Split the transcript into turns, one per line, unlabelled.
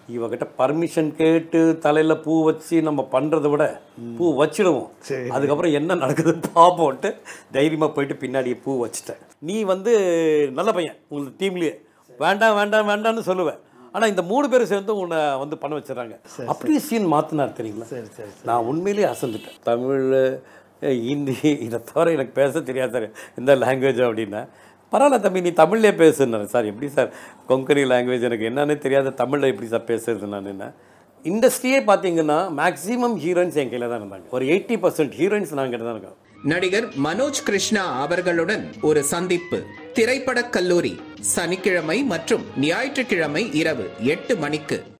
இவகிட்ட பர்மிஷன் கேட்டு தலையில் பூ வச்சு நம்ம பண்ணுறதை விட பூ வச்சிடுவோம்
சரி.
அதுக்கப்புறம் என்ன நடக்குது பார்ப்போன்ட்டு தைரியமாக போயிட்டு பின்னாடி பூ வச்சுட்டேன் நீ வந்து நல்ல பையன் உங்கள் டீம்லேயே வேண்டாம் வேண்டாம் வேண்டாம்னு சொல்லுவேன் ஆனால் இந்த மூணு பேர் சேர்ந்து உன்னை வந்து பண்ண வச்சிடறாங்க அப்படியே சீன் மாற்றினார் தெரியுங்களா
சரி சரி
நான் உண்மையிலேயே அசந்துட்டேன் தமிழ் அஹ், ஹிந்தி இதை தவிர எனக்கு பேச தெரியாது சார் எந்த லாங்குவேஜ் அப்படின்னா பரவாயில்ல தம்பி நீ தமிழ்லேயே பேசுனாரு சார் எப்படி சார் கொங்கனி லாங்குவேஜ் எனக்கு என்னன்னே தெரியாத தமிழில் எப்படி சார் பேசுறது நான் என்ன இண்டஸ்ட்ரியே பார்த்தீங்கன்னா மேக்ஸிமம் ஹீரோயின்ஸ் என் கையில் தான் இருந்தாங்க ஒரு எயிட்டி பர்சன்ட் ஹீரோயின்ஸ் நான் கிட்ட தான் இருக்கேன்
நடிகர் மனோஜ் கிருஷ்ணா அவர்களுடன் ஒரு சந்திப்பு திரைப்படக் கல்லூரி சனிக்கிழமை மற்றும் ஞாயிற்றுக்கிழமை இரவு எட்டு மணிக்கு